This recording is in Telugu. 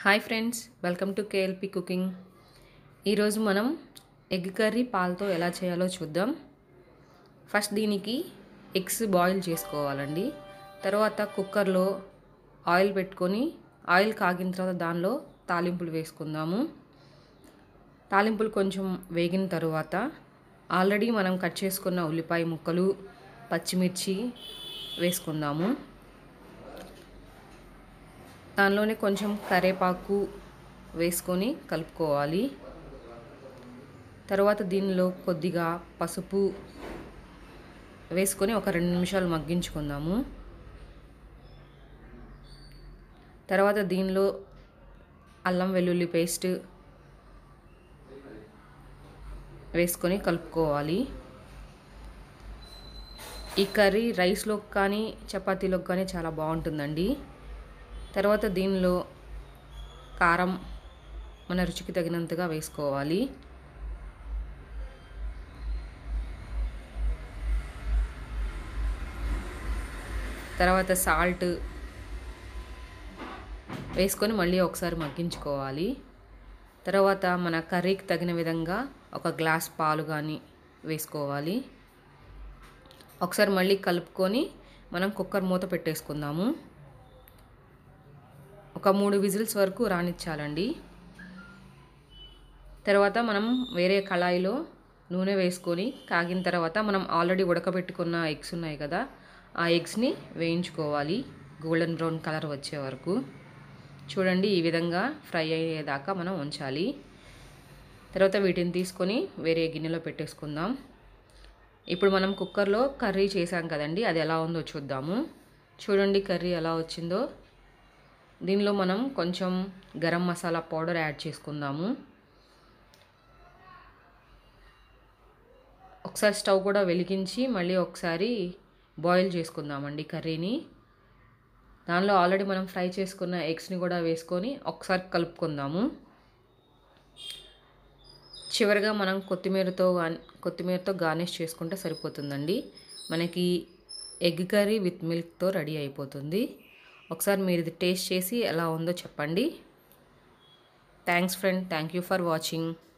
hi friends welcome to KLP cooking ఈరోజు మనం ఎగ్ కర్రీ పాలతో ఎలా చేయాలో చూద్దాం ఫస్ట్ దీనికి ఎగ్స్ బాయిల్ చేసుకోవాలండి తర్వాత కుక్కర్లో ఆయిల్ పెట్టుకొని ఆయిల్ కాగిన తర్వాత దానిలో తాలింపులు వేసుకుందాము తాలింపులు కొంచెం వేగిన తర్వాత ఆల్రెడీ మనం కట్ చేసుకున్న ఉల్లిపాయ ముక్కలు పచ్చిమిర్చి వేసుకుందాము దానిలోనే కొంచెం కరేపాకు వేసుకొని కలుపుకోవాలి తర్వాత దీనిలో కొద్దిగా పసుపు వేసుకొని ఒక రెండు నిమిషాలు మగ్గించుకుందాము తర్వాత దీనిలో అల్లం వెల్లుల్లి పేస్ట్ వేసుకొని కలుపుకోవాలి ఈ కర్రీ రైస్లోకి కానీ చపాతీలోకి కానీ చాలా బాగుంటుందండి తర్వాత దీనిలో కారం మన రుచికి తగినంతగా వేసుకోవాలి తర్వాత సాల్ట్ వేసుకొని మళ్ళీ ఒకసారి మగ్గించుకోవాలి తర్వాత మన కర్రీకి తగిన విధంగా ఒక గ్లాస్ పాలు కానీ వేసుకోవాలి ఒకసారి మళ్ళీ కలుపుకొని మనం కుక్కర్ మూత పెట్టేసుకుందాము ఒక మూడు విజిల్స్ వరకు రానిచ్చాలండి తర్వాత మనం వేరే కళాయిలో నూనె వేసుకొని కాగిన తర్వాత మనం ఆల్రెడీ ఉడకబెట్టుకున్న ఎగ్స్ ఉన్నాయి కదా ఆ ఎగ్స్ని వేయించుకోవాలి గోల్డెన్ బ్రౌన్ కలర్ వచ్చే వరకు చూడండి ఈ విధంగా ఫ్రై అయ్యేదాకా మనం ఉంచాలి తర్వాత వీటిని తీసుకొని వేరే గిన్నెలో పెట్టేసుకుందాం ఇప్పుడు మనం కుక్కర్లో కర్రీ చేసాం కదండి అది ఎలా ఉందో చూద్దాము చూడండి కర్రీ ఎలా వచ్చిందో దీనిలో మనం కొంచెం గరం మసాలా పౌడర్ యాడ్ చేసుకుందాము ఒకసారి స్టవ్ కూడా వెలిగించి మళ్ళీ ఒకసారి బాయిల్ చేసుకుందామండి కర్రీని దానిలో ఆల్రెడీ మనం ఫ్రై చేసుకున్న ఎగ్స్ని కూడా వేసుకొని ఒకసారి కలుపుకుందాము చివరిగా మనం కొత్తిమీరతో కొత్తిమీరతో గార్నిష్ చేసుకుంటే సరిపోతుందండి మనకి ఎగ్ కర్రీ విత్ మిల్క్తో రెడీ అయిపోతుంది ఒకసారి మీరు ఇది టేస్ట్ చేసి ఎలా ఉందో చెప్పండి thanks friend thank you for watching